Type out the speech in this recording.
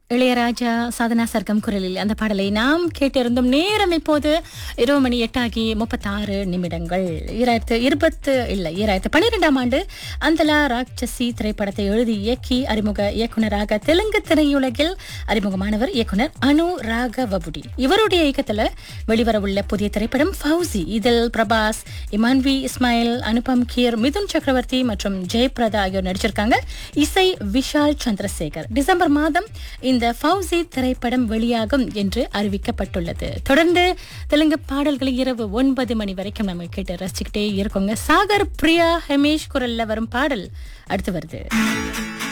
இளையராஜா சாதனா சர்க்கம் குரலில் அந்த பாடலை நாம் கேட்டிருந்தோம் நேரம் இப்போது இரவு மணி எட்டாகி முப்பத்தாறு நிமிடங்கள் ஈராயிரத்து இருபத்து இல்லை ஈராயிரத்து பன்னிரெண்டாம் ஆண்டு அந்தலா ராட்சசி திரைப்படத்தை எழுதி இயக்கி அறிமுக இயக்குனராக தெலுங்கு திரையுலகில் அறிமுகமானவர் இயக்குனர் அனு ராகவபுடி இவருடைய இயக்கத்துல வெளிவரவுள்ள புதிய திரைப்படம் ஃபவுசி இதில் பிரபாஸ் இமான்வி இஸ்மாயில் அனுபம் கீர் மிதுன் சக்கரவர்த்தி மற்றும் ஜெயபிரதா ஆகியோர் நடிச்சிருக்காங்க இசை விஷால் சந்திரசேகர் டிசம்பர் மாதம் இந்த ஃபவுசி திரைப்படம் வெளியாகும் என்று அறிவிக்கப்பட்டுள்ளது தொடர்ந்து தெலுங்கு பாடல்களை இரவு ஒன்பது மணி வரைக்கும் நம்ம கேட்டு ரசிச்சுக்கிட்டே இருக்கோங்க சாகர் பிரியா ஹமேஷ் குரல்ல வரும் பாடல் அடுத்து வருது